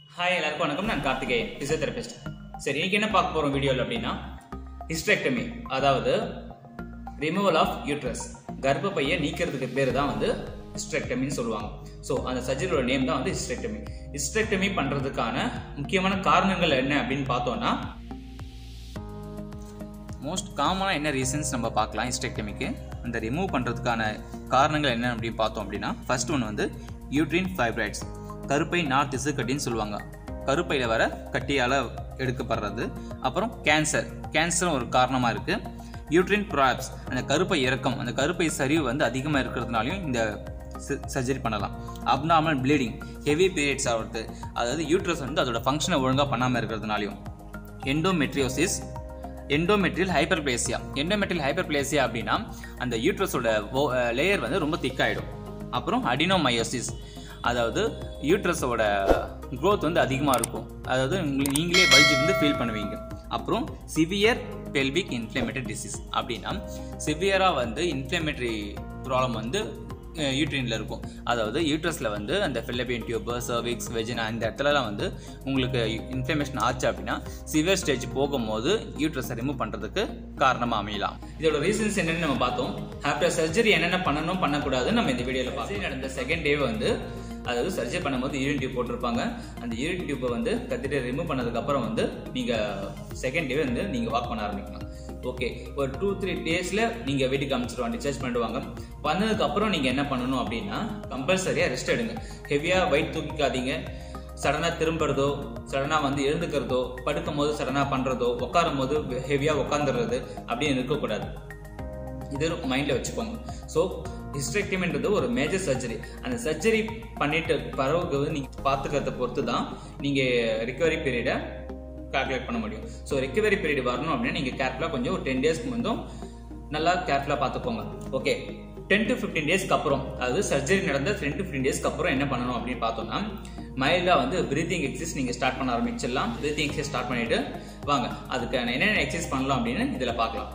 hi எல்லாருக்கும் வணக்கம் நான் கார்த்திகேயன் பிசியோதெரபிஸ்ட் சரி இன்னைக்கு என்ன பார்க்க போறோம் வீடியோவில் அப்படின்னா ஹிஸ்டெக்டமி அதாவது ரிமூவல் ஆஃப் யூட்ரஸ் கர்ப்பப்பையை நீக்கிறதுக்கு பேர் தான் வந்து ஹிஸ்டெக்டமின்னு சொல்லுவாங்க ஸோ அந்த சர்ஜரியோட நேம் தான் வந்து ஹிஸ்டெக்டமி ஹிஸ்டெக்டமி பண்ணுறதுக்கான முக்கியமான காரணங்கள் என்ன அப்படின்னு பார்த்தோம்னா மோஸ்ட் காமனாக என்ன ரீசன்ஸ் நம்ம பார்க்கலாம் ஹிஸ்டெக்டமிக்கு அந்த ரிமூவ் பண்ணுறதுக்கான காரணங்கள் என்ன அப்படின்னு பார்த்தோம் அப்படின்னா ஃபர்ஸ்ட் ஒன் வந்து யூட்ரின் ஃபைப்ரைட்ஸ் கருப்பை நார் திசு கட்டின்னு சொல்லுவாங்க கருப்பையில் வர கட்டியால் எடுக்கப்படுறது அப்புறம் கேன்சர் கேன்சரும் ஒரு காரணமாக இருக்குது யூட்ரின் ப்ராப்ஸ் அந்த கருப்பை இறக்கம் அந்த கருப்பை சரிவு வந்து அதிகமாக இருக்கிறதுனாலையும் இந்த சர்ஜரி பண்ணலாம் அப்நார்மல் ப்ளீடிங் ஹெவி பீரியட்ஸ் ஆகிறது அதாவது யூட்ரஸ் வந்து அதோட ஃபங்க்ஷனை ஒழுங்காக பண்ணாமல் இருக்கிறதுனாலையும் endometriosis endometrial hyperplasia endometrial hyperplasia அப்படின்னா அந்த யூட்ரஸோட லேயர் வந்து ரொம்ப திக்காயிடும் அப்புறம் அடினோமயோசிஸ் அதாவது யூட்ரஸோட growth வந்து அதிகமாக இருக்கும் அதாவது உங்களுக்கு நீங்களே பல்ஜ் வந்து ஃபீல் பண்ணுவீங்க அப்புறம் சிவியர் பெல்விக் இன்ஃப்ளமேட்டரி டிசீஸ் அப்படின்னா சிவியராக வந்து இன்ஃப்ளமேட்டரி ப்ராப்ளம் வந்து யூட்ரினில் இருக்கும் அதாவது யூட்ரஸில் வந்து அந்த ஃபில்லபியன் டியூபர் சர்விக்ஸ் வெஜினா இந்த இடத்துலலாம் வந்து உங்களுக்கு இன்ஃப்ளமேஷன் ஆச்சு அப்படின்னா சிவியர் ஸ்டேஜ் போகும்போது யூட்ரஸை ரிமூவ் பண்ணுறதுக்கு காரணமாக அமையலாம் இதோட ரீசன்ஸ் என்னென்னு நம்ம பார்த்தோம் ஆஃப்டர் சர்ஜரி என்னென்ன பண்ணணும் பண்ணக்கூடாதுன்னு நம்ம இந்த வீடியோவில் பார்த்தோம் நடந்த செகண்ட் டே வந்து அதாவது சர்ஜரி பண்ணும்போது யூரின் டியூப் போட்டிருப்பாங்க அந்த யூரின் டியூப்பை வந்து கத்திட்டு ரிமூவ் பண்ணதுக்கு அப்புறம் வந்து நீங்கள் செகண்ட் டே வந்து நீங்கள் வாக் பண்ண ஆரம்பிக்கலாம் ஓகே ஒரு டூ த்ரீ டேஸில் நீங்கள் வீட்டுக்கு அனுப்பிச்சிடுவாங்க டிஸ்சார்ஜ் பண்ணிடுவாங்க வந்ததுக்கு அப்புறம் நீங்கள் என்ன பண்ணணும் அப்படின்னா கம்பல்சரியாக ரெஸ்ட் எடுங்க ஹெவியாக வெயிட் தூக்கிக்காதீங்க சடனாக திரும்புறதோ சடனாக வந்து எழுந்துக்கிறதோ படுக்கும் போது சடனாக பண்ணுறதோ உட்காரும் போது ஹெவியாக உட்காந்துடுறது அப்படின்னு இருக்கக்கூடாது இது மைண்டில் வச்சுக்கோங்க ஸோ ஹிஸ்டெக்டமின்றது ஒரு மேஜர் சர்ஜரி அந்த சர்ஜரி பண்ணிட்டு பிறகு நீங்கள் பார்த்துக்கிறத பொறுத்து தான் நீங்கள் ரிகவரி பீரியடை கால்குலேட் பண்ண முடியும் ஸோ ரிகவரி பீரியட் வரணும் அப்படின்னா நீங்கள் கேர்ஃபுல்லாக கொஞ்சம் ஒரு டென் டேஸ்க்கு முந்தும் நல்லா கேர்ஃபுல்லாக பார்த்துக்கோங்க ஓகே டென் டு ஃபிஃப்டீன் டேஸ்க்கு அப்புறம் அதாவது சர்ஜரி நடந்த டென் டு ஃபிஃப்டீன் டேஸ்க்கு அப்புறம் என்ன பண்ணணும் அப்படின்னு பார்த்தோம்னா மைல்டாக வந்து பிரீத்திங் எக்ஸசைஸ் நீங்கள் ஸ்டார்ட் பண்ண ஆரம்பிச்சிடலாம் பிரீத்திங் எக்ஸசைஸ் ஸ்டார்ட் பண்ணிட்டு வாங்க அதுக்கான என்னென்ன எக்ஸசைஸ் பண்ணலாம் அப்படின்னு இதில் பார்க்கலாம்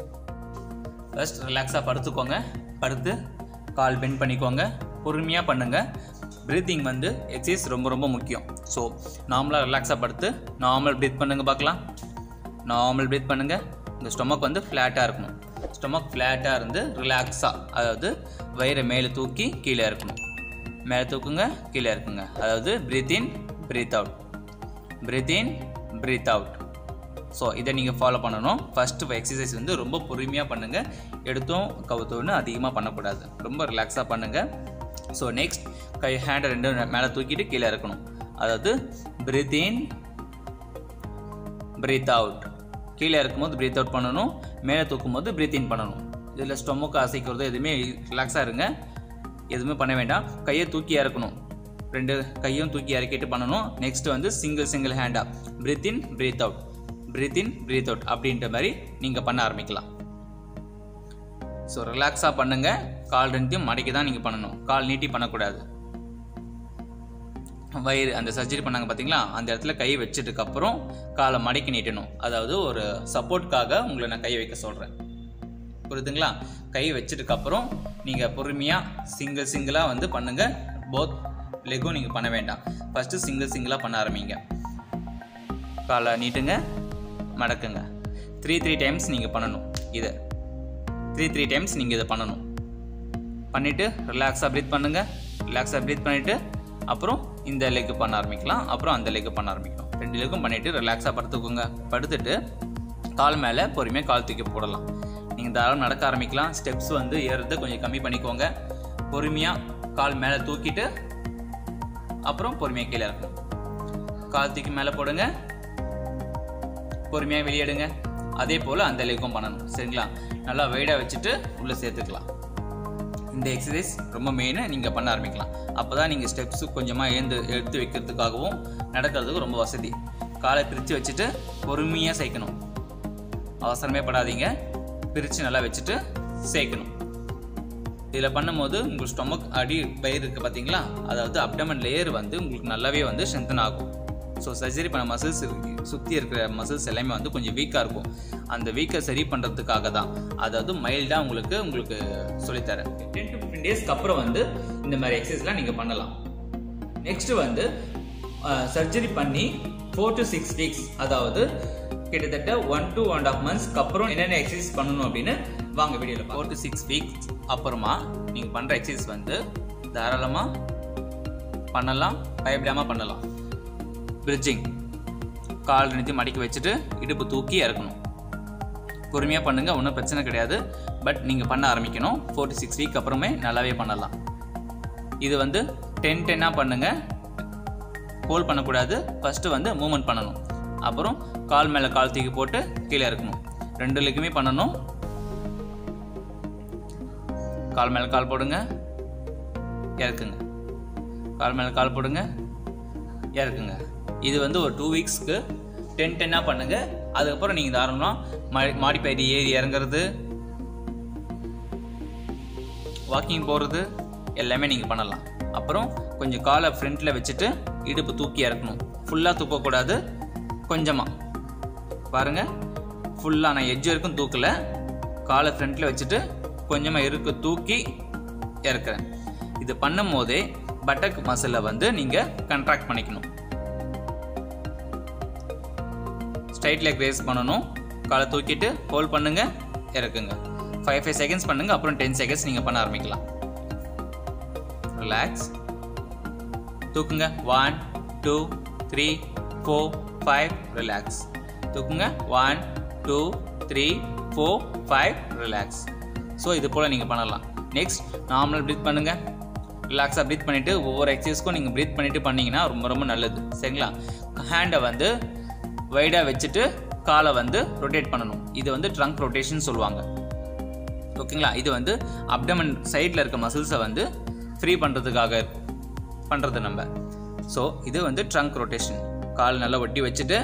ஃபர்ஸ்ட் ரிலாக்ஸாக படுத்துக்கோங்க படுத்து கால் பெண்ட் பண்ணிக்கோங்க பொறுமையாக பண்ணுங்கள் ப்ரீத்திங் வந்து எக்ஸசைஸ் ரொம்ப ரொம்ப முக்கியம் ஸோ நார்மலாக ரிலாக்ஸாக படுத்து நார்மல் ப்ரீத் பண்ணுங்க பார்க்கலாம் நார்மல் ப்ரீத் பண்ணுங்கள் இந்த ஸ்டொமக் வந்து ஃப்ளாட்டாக இருக்கணும் ஸ்டொமக் ஃப்ளாட்டாக இருந்து ரிலாக்ஸாக அதாவது வயிறை மேலே தூக்கி கீழே இருக்கணும் மேலே தூக்குங்க கீழே இருக்குங்க அதாவது breathe in breathe out breathe in breathe out so இதை நீங்கள் ஃபாலோ பண்ணணும் ஃபஸ்ட்டு எக்ஸசைஸ் வந்து ரொம்ப பொறுமையாக பண்ணுங்கள் எடுத்தோம் கவுத்தோன்னு அதிகமாக பண்ணக்கூடாது ரொம்ப ரிலாக்ஸாக பண்ணுங்கள் ஸோ நெக்ஸ்ட் கை ஹேண்டை ரெண்டு மேலே தூக்கிட்டு கீழே இருக்கணும் அதாவது பிரீத் இன் பிரீத் அவுட் கீழே இருக்கும்போது பிரீத் அவுட் பண்ணணும் மேலே தூக்கும் போது பிரீத் இன் பண்ணணும் இதில் ஸ்டொமக்கு அசைக்கிறது எதுவுமே ரிலாக்ஸாக இருங்க எதுவுமே பண்ண வேண்டாம் கையை தூக்கி இறக்கணும் ரெண்டு கையும் தூக்கி இறக்கிட்டு பண்ணணும் நெக்ஸ்ட் வந்து சிங்கிள் சிங்கிள் ஹேண்டாக breathe in breathe out breathe in breathe out அப்படின்ற மாதிரி நீங்கள் பண்ண ஆரம்பிக்கலாம் ஸோ ரிலாக்ஸாக பண்ணுங்க கால் ரெண்டையும் மடக்கி தான் நீங்கள் பண்ணணும் கால் நீட்டி பண்ணக்கூடாது வயிறு அந்த சர்ஜரி பண்ணாங்க பார்த்தீங்களா அந்த இடத்துல கை வச்சதுக்கு அப்புறம் காலை மடக்கி நீட்டணும் அதாவது ஒரு சப்போர்ட்காக உங்களை நான் கை வைக்க சொல்கிறேன் புரியுதுங்களா கை வச்சதுக்கு அப்புறம் நீங்கள் பொறுமையாக சிங்கிள் சிங்கிளாக வந்து பண்ணுங்கள் போத் லெக்கும் நீங்கள் பண்ண வேண்டாம் ஃபஸ்ட்டு சிங்கிள் சிங்கிளாக பண்ண ஆரம்பிங்க காலை நீட்டுங்க மடக்குங்க த்ரீ த்ரீ டைம்ஸ் நீங்கள் பண்ணணும் இதை த்ரீ த்ரீ டைம்ஸ் நீங்கள் இதை பண்ணணும் பண்ணிவிட்டு ரிலாக்ஸாக ப்ரீத் பண்ணுங்கள் ரிலாக்ஸாக ப்ரீத் பண்ணிவிட்டு அப்புறம் இந்த லெக்கு பண்ண ஆரம்பிக்கலாம் அப்புறம் அந்த லெக்கு பண்ண ஆரம்பிக்கலாம் ரெண்டு லெக்கும் பண்ணிவிட்டு ரிலாக்ஸாக படுத்துக்கோங்க படுத்துட்டு கால் மேலே பொறுமையாக கால் தூக்கி போடலாம் நீங்கள் தாராளம் நடக்க ஆரம்பிக்கலாம் ஸ்டெப்ஸ் வந்து ஏறுறதை கொஞ்சம் கம்மி பண்ணிக்கோங்க பொறுமையாக கால் மேலே தூக்கிட்டு அப்புறம் பொறுமையாக கீழே இருக்கும் கால் தூக்கி மேலே போடுங்க பொறுமையாக வெளியேடுங்க அதே போல் அந்த லெக்கும் பண்ணணும் சரிங்களா நல்லா வெயிடாக வச்சுட்டு உள்ளே சேர்த்துக்கலாம் இந்த எக்ஸசைஸ் ரொம்ப மெயின் நீங்கள் பண்ண ஆரம்பிக்கலாம் அப்போ தான் நீங்கள் ஸ்டெப்ஸு கொஞ்சமாக எழுந்து எடுத்து வைக்கிறதுக்காகவும் நடக்கிறதுக்கும் ரொம்ப வசதி காலை பிரித்து வச்சுட்டு பொறுமையாக சேர்க்கணும் அவசரமே படாதீங்க பிரித்து நல்லா வச்சுட்டு சேர்க்கணும் இதில் பண்ணும்போது உங்கள் ஸ்டொமக் அடி பயிர் இருக்குது பார்த்தீங்களா அதாவது அப்டமன் லேயர் வந்து உங்களுக்கு நல்லாவே வந்து ஸ்ட்ரென்தன் ஆகும் ஸோ சர்ஜரி பண்ண மசில்ஸ் சுற்றி இருக்கிற மசில்ஸ் எல்லாமே வந்து கொஞ்சம் வீக்காக இருக்கும் அந்த வீக்கை சரி பண்ணுறதுக்காக தான் அதாவது மைல்டாக உங்களுக்கு உங்களுக்கு சொல்லித்தரேன் டென் டு ஃபிஃப்டின் டேஸ்க்கு அப்புறம் வந்து இந்த மாதிரி எக்ஸசைஸ்லாம் நீங்கள் பண்ணலாம் நெக்ஸ்ட் வந்து சர்ஜரி பண்ணி ஃபோர் டு சிக்ஸ் வீக்ஸ் அதாவது கிட்டத்தட்ட ஒன் டு ஒன் ஆஃப் மந்த்ஸ்க்கு அப்புறம் என்னென்ன எக்ஸசைஸ் பண்ணணும் அப்படின்னு வாங்க வீடியோவில் ஃபோர் டு சிக்ஸ் வீக்ஸ் அப்புறமா நீங்கள் பண்ணுற எக்ஸசைஸ் வந்து தாராளமாக பண்ணலாம் பயப்படாமல் பண்ணலாம் பிரிட்ஜிங் கால் நிறுத்தி மடக்கி வச்சுட்டு இடுப்பு தூக்கி இறக்கணும் பொறுமையாக பண்ணுங்கள் ஒன்றும் பிரச்சனை கிடையாது பட் நீங்கள் பண்ண ஆரம்பிக்கணும் ஃபோர் டு சிக்ஸ் வீக் அப்புறமே நல்லாவே பண்ணலாம் இது வந்து டென் டென்னாக பண்ணுங்கள் ஹோல்ட் பண்ணக்கூடாது ஃபஸ்ட்டு வந்து மூவ்மெண்ட் பண்ணணும் அப்புறம் கால் மேலே கால் தூக்கி போட்டு கீழே இறக்கணும் ரெண்டு லெக்குமே பண்ணணும் கால் மேலே கால் போடுங்க இறக்குங்க கால் மேலே கால் போடுங்க இறக்குங்க இது வந்து ஒரு டூ வீக்ஸ்க்கு டென் டென்னாக பண்ணுங்க அதுக்கப்புறம் நீங்கள் தாராளமாக மாடி மாடிப்பயிரி ஏறி இறங்குறது வாக்கிங் போகிறது எல்லாமே நீங்கள் பண்ணலாம் அப்புறம் கொஞ்சம் காலை ஃப்ரண்ட்டில் வச்சுட்டு இடுப்பு தூக்கி இறக்கணும் ஃபுல்லாக தூக்கக்கூடாது கொஞ்சமாக பாருங்கள் ஃபுல்லாக நான் எட்ஜ் வரைக்கும் தூக்கலை காலை ஃப்ரண்ட்டில் வச்சுட்டு கொஞ்சமாக இருக்கு தூக்கி இறக்குறேன் இது பண்ணும் போதே பட்டக் மசிலை வந்து நீங்கள் கண்ட்ராக்ட் பண்ணிக்கணும் ஸ்ட்ரைட் லெக் ரேஸ் பண்ணணும் காலை தூக்கிட்டு ஹோல்ட் பண்ணுங்க இறக்குங்க ஃபைவ் ஃபைவ் செகண்ட்ஸ் பண்ணுங்க அப்புறம் டென் செகண்ட்ஸ் நீங்கள் பண்ண ஆரம்பிக்கலாம் ரிலாக்ஸ் தூக்குங்க one two three four five relax தூக்குங்க one two three four five relax so இது போல் நீங்கள் பண்ணலாம் நெக்ஸ்ட் நார்மல் ப்ரீத் பண்ணுங்க ரிலாக்ஸாக ப்ரீத் பண்ணிவிட்டு ஒவ்வொரு எக்ஸசைஸ்க்கும் நீங்கள் ப்ரீத் பண்ணிவிட்டு பண்ணிங்கன்னா ரொம்ப ரொம்ப நல்லது சரிங்களா ஹேண்டை வந்து வைடாக வச்சுட்டு காலை வந்து ரொட்டேட் பண்ணணும் இது வந்து ட்ரங்க் ரொட்டேஷன் சொல்லுவாங்க ஓகேங்களா இது வந்து அப்டமன் சைடில் இருக்க மசில்ஸை வந்து ஃப்ரீ பண்ணுறதுக்காக பண்ணுறது நம்ம ஸோ இது வந்து ட்ரங்க் ரொட்டேஷன் கால் நல்லா ஒட்டி வச்சுட்டு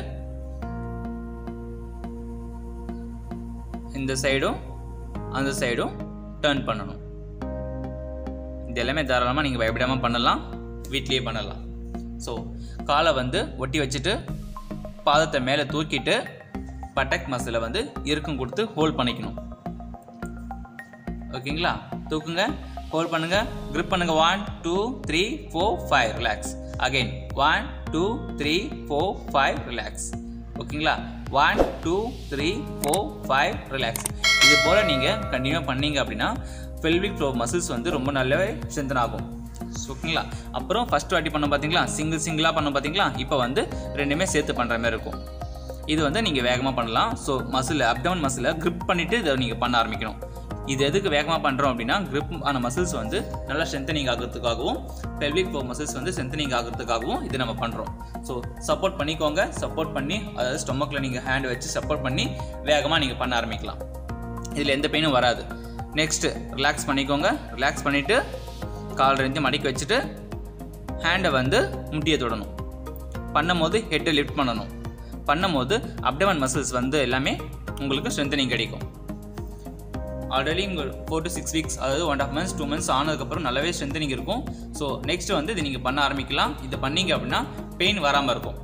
இந்த சைடும் அந்த சைடும் டேர்ன் பண்ணணும் இது எல்லாமே தாராளமாக நீங்கள் பயப்படாமல் பண்ணலாம் வீட்லேயே பண்ணலாம் ஸோ காலை வந்து ஒட்டி வச்சுட்டு பாதத்தை மேலே தூக்கிட்டு பட்டக் மசிலை வந்து இறுக்கம் கொடுத்து ஹோல்ட் பண்ணிக்கணும் ஓகேங்களா தூக்குங்க ஹோல்ட் பண்ணுங்க grip பண்ணுங்க one two three four five relax again one two three four five relax ஓகேங்களா one two three four five relax இது போல் நீங்கள் கண்டினியூ பண்ணீங்க அப்படின்னா பெல்விக் ஃப்ளோ மசில்ஸ் வந்து ரொம்ப நல்லாவே ஸ்ட்ரென்தன் ஆகும் ஓகேங்களா அப்புறம் ஃபர்ஸ்ட் வாட்டி பண்ண பார்த்தீங்களா சிங்கிள் சிங்கிளாக பண்ண பார்த்தீங்களா இப்போ வந்து ரெண்டுமே சேர்த்து பண்ணுற மாதிரி இருக்கும் இது வந்து நீங்கள் வேகமாக பண்ணலாம் ஸோ மசில் அப்டவுன் மசிலை grip பண்ணிவிட்டு இதை நீங்கள் பண்ண ஆரம்பிக்கணும் இது எதுக்கு வேகமாக பண்ணுறோம் அப்படின்னா grip ஆன மசில்ஸ் வந்து நல்லா ஸ்ட்ரென்தனிங் ஆகிறதுக்காகவும் பெல்விக் ஃப்ளோ மசில்ஸ் வந்து ஸ்ட்ரென்தனிங் ஆகிறதுக்காகவும் இது நம்ம பண்ணுறோம் ஸோ சப்போர்ட் பண்ணிக்கோங்க சப்போர்ட் பண்ணி அதாவது ஸ்டொமக்கில் நீங்கள் ஹேண்ட் வச்சு சப்போர்ட் பண்ணி வேகமாக நீங்கள் பண்ண ஆரம்பிக்கலாம் இதில் எந்த பெயினும் வராது நெக்ஸ்ட்டு ரிலாக்ஸ் பண்ணிக்கோங்க ரிலாக்ஸ் பண்ணிவிட்டு கால் ரெஞ்சு மடக்கி வச்சுட்டு ஹேண்டை வந்து முட்டியை தொடணும் பண்ணும்போது ஹெட்டை லிஃப்ட் பண்ணணும் பண்ணும்போது அப்டமன் மசில்ஸ் வந்து எல்லாமே உங்களுக்கு ஸ்ட்ரென்தனிங் கிடைக்கும் ஆல்ரெடி உங்கள் ஃபோர் டு சிக்ஸ் வீக்ஸ் அதாவது one of months two months ஆனதுக்கப்புறம் நல்லாவே ஸ்ட்ரென்தனிங் இருக்கும் ஸோ நெக்ஸ்ட் வந்து இது நீங்கள் பண்ண ஆரம்பிக்கலாம் இதை பண்ணீங்க அப்படின்னா பெயின் வராமல் இருக்கும்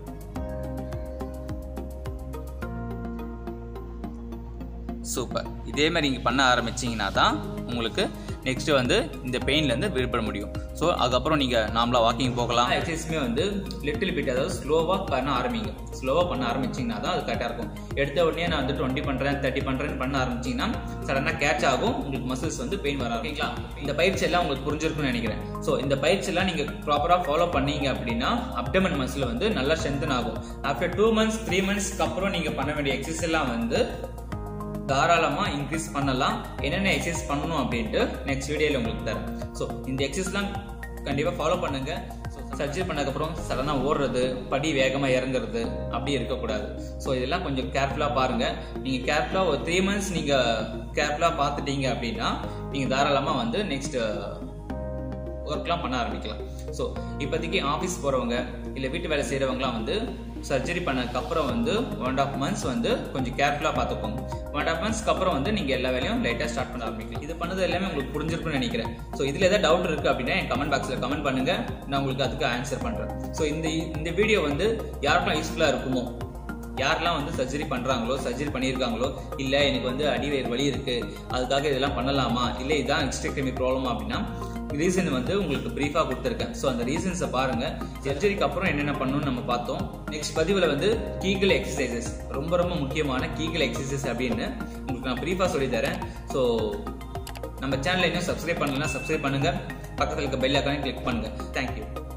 சூப்பர் இதே மாதிரி நீங்கள் பண்ண ஆரம்பிச்சிங்கன்னா தான் உங்களுக்கு நெக்ஸ்ட் வந்து இந்த பெயின்லேருந்து விடுபட முடியும் ஸோ அதுக்கப்புறம் நீங்கள் நார்மலாக வாக்கிங் போகலாம் எக்ஸசைஸுமே வந்து லிட்டில் பிட் அதாவது ஸ்லோவாக பண்ண ஆரம்பிங்க ஸ்லோவாக பண்ண ஆரம்பிச்சிங்கன்னா தான் அது கரெக்டாக இருக்கும் எடுத்த உடனே நான் வந்து டுவெண்ட்டி பண்ணுறேன் தேர்ட்டி பண்ணுறேன்னு பண்ண ஆரம்பிச்சிங்கன்னா சடனாக கேட்ச் ஆகும் உங்களுக்கு மசில்ஸ் வந்து பெயின் வர ஓகேங்களா இந்த பயிற்சி எல்லாம் உங்களுக்கு புரிஞ்சிருக்கும்னு நினைக்கிறேன் ஸோ இந்த பயிற்சி எல்லாம் நீங்கள் ப்ராப்பராக ஃபாலோ பண்ணீங்க அப்படின்னா அப்டமன் மசில் வந்து நல்லா ஸ்ட்ரென்தன் ஆகும் ஆஃப்டர் டூ மந்த்ஸ் த்ரீ மந்த்ஸ்க்கு அப்புறம் நீங்கள் பண்ண வேண்டிய எக்ஸசைஸ் எல்லாம் வந்து தாராளமா இன்க்ரீஸ் பண்ணலாம் என்னென்ன எக்ஸசைஸ் பண்ணணும் அப்படின்ட்டு நெக்ஸ்ட் வீடியோல உங்களுக்கு தரேன் ஸோ இந்த எக்ஸசைஸ்லாம் கண்டிப்பா ஃபாலோ பண்ணுங்க ஸோ சர்ஜரி பண்ணதுக்கப்புறம் சடனாக ஓடுறது படி வேகமாக இறங்குறது அப்படி இருக்கக்கூடாது ஸோ இதெல்லாம் கொஞ்சம் கேர்ஃபுல்லாக பாருங்க நீங்கள் கேர்ஃபுல்லாக ஒரு த்ரீ மந்த்ஸ் நீங்கள் கேர்ஃபுல்லாக பார்த்துட்டீங்க அப்படின்னா நீங்கள் தாராளமாக வந்து நெக்ஸ்ட் ஒர்க்லாம் பண்ண ஆரம்பிக்கலாம் ஸோ இப்போதைக்கு ஆஃபீஸ் போகிறவங்க இல்லை வீட்டு வேலை செய்கிறவங்களாம் வந்து சர்ஜரி பண்ணதுக்கப்புறம் வந்து ஒன் ஆஃப் மந்த்ஸ் வந்து கொஞ்சம் கேர்ஃபுல்லாக பார்த்துக்கோங்க ஒன் ஆஃப் மந்த்ஸ்க்கு அப்புறம் வந்து நீங்கள் எல்லா வேலையும் லைட்டாக ஸ்டார்ட் பண்ண ஆரம்பிக்கலாம் இது பண்ணது எல்லாமே உங்களுக்கு புரிஞ்சிருக்கும்னு நினைக்கிறேன் ஸோ இதில் ஏதாவது டவுட் இருக்குது அப்படின்னா என் கமெண்ட் பாக்ஸில் கமெண்ட் பண்ணுங்க நான் உங்களுக்கு அதுக்கு ஆன்சர் பண்ணுறேன் ஸோ இந்த இந்த வீடியோ வந்து யாருக்கெல்லாம் யூஸ்ஃபுல்லாக இருக்குமோ யாரெல்லாம் வந்து சர்ஜரி பண்ணுறாங்களோ சர்ஜரி பண்ணியிருக்காங்களோ இல்லை எனக்கு வந்து அடிவயிறு வலி இருக்குது அதுக்காக இதெல்லாம் பண்ணலாமா இல்லை இதுதான் எக்ஸ்ட்ரெக்டமி ப்ராப்ளம் அப்படின்னா ரீசன் வந்து உங்களுக்கு பிரீஃபாக கொடுத்துருக்கேன் ஸோ அந்த ரீசன்ஸை பாருங்க சர்ஜரிக்கு அப்புறம் என்னென்ன பண்ணணும்னு நம்ம பார்த்தோம் நெக்ஸ்ட் பதிவில் வந்து கீகல் எக்ஸசைசஸ் ரொம்ப ரொம்ப முக்கியமான கீகல் எக்ஸசைஸ் அப்படின்னு உங்களுக்கு நான் பிரீஃபாக சொல்லி தரேன் ஸோ நம்ம சேனலை இன்னும் சப்ஸ்கிரைப் பண்ணலன்னா சப்ஸ்கிரைப் பண்ணுங்க பக்கத்தில் இருக்க பெல் ஐக்கானை கிளிக் பண்ணுங்க தேங்க்யூ